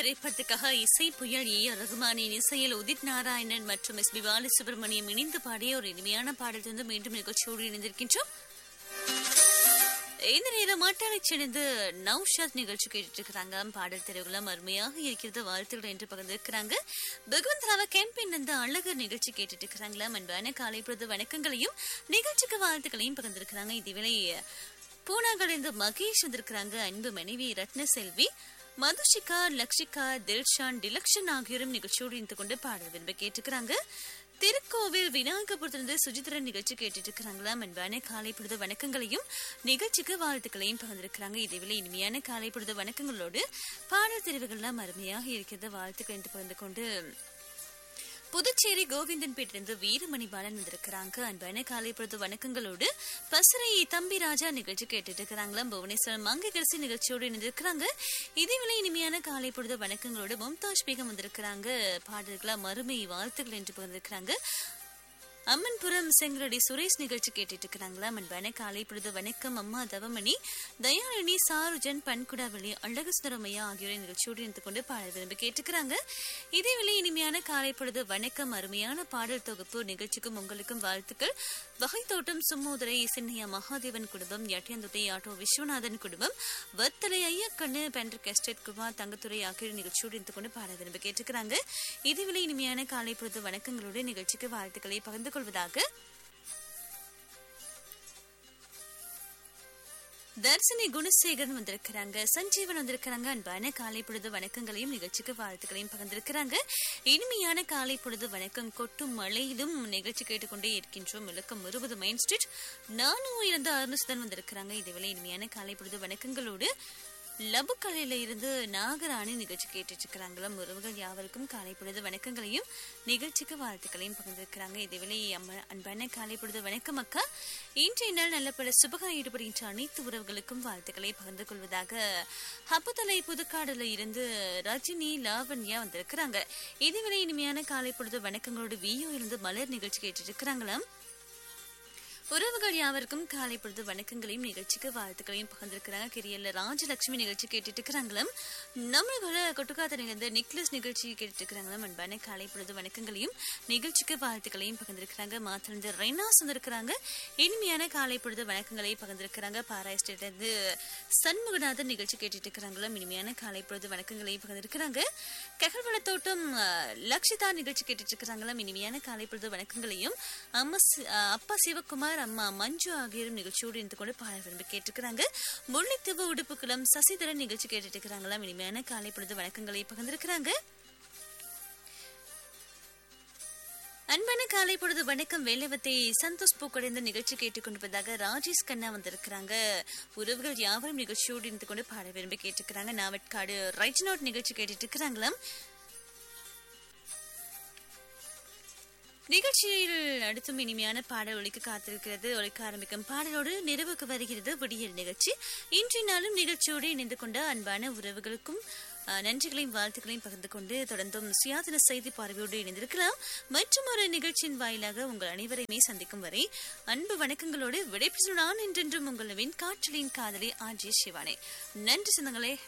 திரைப்படத்துக்காக இசை புயல் ஏ ஆர் ரகுமானின் இசையில் உதித் நாராயணன் மற்றும் எஸ் பி பாலசுப்ரமணியம் இணைந்து பாடிய ஒரு இனிமையான பாடல் வந்து மீண்டும் நிகழ்ச்சியோடு இணைந்திருக்கின்றோம் இந்த நேரம் மாட்டாளை சேர்ந்து நௌஷாத் நிகழ்ச்சி கேட்டுட்டு இருக்கிறாங்க பாடல் தெரிவுகளும் அருமையாக இருக்கிறது வாழ்த்துக்கள் என்று பகிர்ந்திருக்கிறாங்க பகவந்த்ராவ கேம்பெயின் வந்து அழகர் நிகழ்ச்சி கேட்டுட்டு இருக்கிறாங்களா அன்பான காலை பொழுது வணக்கங்களையும் நிகழ்ச்சிக்கு வாழ்த்துக்களையும் பகிர்ந்திருக்கிறாங்க இதுவேளை பூனாகலேந்து மகேஷ் வந்திருக்கிறாங்க அன்பு மனைவி ரத்ன செல்வி மதுஷிகா லக்ஷிகா தில்ஷான் டிலக்ஷன் ஆகியோரும் நிகழ்ச்சியோடு இருந்து கொண்டு பாடல் விரும்ப கேட்டுக்கிறாங்க திருக்கோவில் விநாயகபுரத்திலிருந்து சுஜித்ரன் நிகழ்ச்சி கேட்டுட்டு இருக்கிறாங்களா அன்பான காலை பொழுது வணக்கங்களையும் நிகழ்ச்சிக்கு வாழ்த்துக்களையும் பகிர்ந்திருக்கிறாங்க இதுவில இனிமையான காலை பொழுது வணக்கங்களோடு பாடல் தெரிவுகள்லாம் அருமையாக இருக்கிறது வாழ்த்துக்கள் என்று பகிர்ந்து கொண்டு புதுச்சேரி கோவிந்தன்பேட்டிலிருந்து வீரமணி பாலன் வந்திருக்கிறாங்க அன்பான காலை பொழுது வணக்கங்களோடு பசுரை தம்பி ராஜா நிகழ்ச்சி கேட்டுட்டு இருக்கிறாங்களாம் புவனேஸ்வரம் மங்கைக்கரசி நிகழ்ச்சியோடு இணைந்திருக்கிறாங்க இதேவேளை இனிமையான காலை பொழுது வணக்கங்களோடு மும்தாஜ் பேகம் வந்திருக்கிறாங்க பாடல்களா மறுமை வாழ்த்துக்கள் என்று பகிர்ந்திருக்கிறாங்க அம்மன்புரம் செங்கரடி சுரேஷ் நிகழ்ச்சி கேட்டுட்டு இருக்கிறாங்களா அன்பான காலை பொழுது வணக்கம் அம்மா தவமணி தயாளினி சாருஜன் பன்குடாவளி அழகு சுந்தரமையா ஆகியோரை நிகழ்ச்சியோடு இருந்து கொண்டு பாடல் விரும்பி கேட்டுக்கிறாங்க இதேவேளை இனிமையான காலை பொழுது வணக்கம் அருமையான பாடல் தொகுப்பு நிகழ்ச்சிக்கும் உங்களுக்கும் வாழ்த்துக்கள் வகை தோட்டம் சும்மோதரை சின்னையா மகாதேவன் குடும்பம் எட்டியந்துட்டை ஆட்டோ விஸ்வநாதன் குடும்பம் வத்தலை ஐயக்கண்ணு பென்ட்ரிக் எஸ்டேட் குமார் தங்கத்துறை ஆகியோர் நிகழ்ச்சியோடு இருந்து கொண்டு பாடல் விரும்பி கேட்டுக்கிறாங்க இதேவேளை இனிமையான காலை பொழுது வணக்கங்களோடு நிகழ்ச்சிக்கு வாழ்த்துக்களை பகிர்ந்து கொள்வதாக தர்சினி குணசேகரன் வந்திருக்கிறாங்க சஞ்சீவன் வந்திருக்கிறாங்க அன்பான காலை பொழுது வணக்கங்களையும் நிகழ்ச்சிக்கு வாழ்த்துக்களையும் பகிர்ந்திருக்கிறாங்க இனிமையான காலை பொழுது வணக்கம் கொட்டும் மழையிலும் நிகழ்ச்சி கேட்டுக்கொண்டே இருக்கின்றோம் விளக்கம் இருபது மெயின் ஸ்ட்ரீட் நானும் இருந்து அருணுசுதன் வந்திருக்கிறாங்க இதுவேளை இனிமையான காலை பொழுது வணக்கங்களோடு லபுக்கலையில இருந்து நாகராணி நிகழ்ச்சி கேட்டுட்டு இருக்கிறாங்களாம் உறவுகள் யாவருக்கும் காலை பொழுது வணக்கங்களையும் நிகழ்ச்சிக்கு வாழ்த்துக்களையும் பகிர்ந்திருக்கிறாங்க இதேவேளை அம்ம அன்பான காலை பொழுது வணக்கம் அக்கா இன்றைய நாள் நல்ல பல சுபகா ஈடுபடுகின்ற அனைத்து உறவுகளுக்கும் வாழ்த்துக்களை பகிர்ந்து கொள்வதாக ஹப்புத்தலை புதுக்காடுல இருந்து ரஜினி லாவண்யா வந்திருக்கிறாங்க இதேவேளை இனிமையான காலை பொழுது வணக்கங்களோடு வியோ இருந்து மலர் நிகழ்ச்சி கேட்டுட்டு இருக்கிறாங்களாம் உறவுகள் யாவருக்கும் காலை பொழுது வணக்கங்களையும் நிகழ்ச்சிக்கு வாழ்த்துக்களையும் பகிர்ந்திருக்கிறாங்க கிரியல்ல ராஜலட்சுமி நிகழ்ச்சி கேட்டுட்டு இருக்கிறாங்களும் நம்மளோட கொட்டுக்காத்தனிலிருந்து நிக்லஸ் நிகழ்ச்சி கேட்டுட்டு இருக்கிறாங்களும் அன்பான காலை பொழுது வணக்கங்களையும் நிகழ்ச்சிக்கு வாழ்த்துக்களையும் பகிர்ந்திருக்கிறாங்க மாத்திருந்து ரெய்னாஸ் வந்திருக்கிறாங்க இனிமையான காலை பொழுது வணக்கங்களை பகிர்ந்திருக்கிறாங்க பாராயஸ்டிலிருந்து சண்முகநாதன் நிகழ்ச்சி கேட்டுட்டு இருக்கிறாங்களும் இனிமையான காலை பொழுது வணக்கங்களை பகிர்ந்திருக்கிறாங்க ககல்வள தோட்டம் லக்ஷிதா நிகழ்ச்சி கேட்டுட்டு இருக்கிறாங்களும் இனிமையான காலை பொழுது வணக்கங்களையும் அம்மா சி- அஹ் அப்பா சிவகுமார் அம்மா மஞ்சு ஆகியோரும் நிகழ்ச்சியோடு இருந்து கொண்டு பாட விரும்பி கேட்டிருக்கிறாங்க முல்லைத்தீவு உடுப்புக்குளம் சசிதரன் நிகழ்ச்சி கேட்டுட்டு இருக்கிறாங்களாம் இனிமையான காலை பொழுது வணக்கங்களை பகிர்ந்திருக்கிறாங்க அன்பான காலை பொழுது வணக்கம் வேலவத்தை சந்தோஷ் பூக்கடைந்த நிகழ்ச்சி கேட்டுக்கொண்டிருப்பதாக ராஜேஷ் கண்ணா வந்திருக்கிறாங்க உறவுகள் யாவரும் நிகழ்ச்சியோடு இருந்து கொண்டு பாட விரும்பி கேட்டிருக்கிறாங்க நாவட்காடு ரைட் நோட் நிகழ்ச்சி கேட்டுட்டு இருக்கிறாங்களாம் நிகழ்ச்சியில் அடுத்தும் இனிமையான பாடல் ஒலிக்க காத்திருக்கிறது ஒலிக்க ஆரம்பிக்கும் பாடலோடு நிறைவுக்கு வருகிறது விடியல் நிகழ்ச்சி இன்றைய நாளும் நிகழ்ச்சியோடு இணைந்து கொண்ட அன்பான உறவுகளுக்கும் அஹ், நன்றிகளையும் வாழ்த்துக்களையும் பகிர்ந்து கொண்டு தொடர்ந்தும் சுயாதீன செய்தி பார்வையோடு இணைந்திருக்கலாம் மற்றும் ஒரு நிகழ்ச்சியின் வாயிலாக உங்கள் அனைவரையுமே சந்திக்கும் வரை அன்பு வணக்கங்களோடு விடைபெற்று நான் என்றென்றும் உங்களின் காற்றலின் காதலி ஆர்ஜி சிவானே நன்றி சொந்தங்களே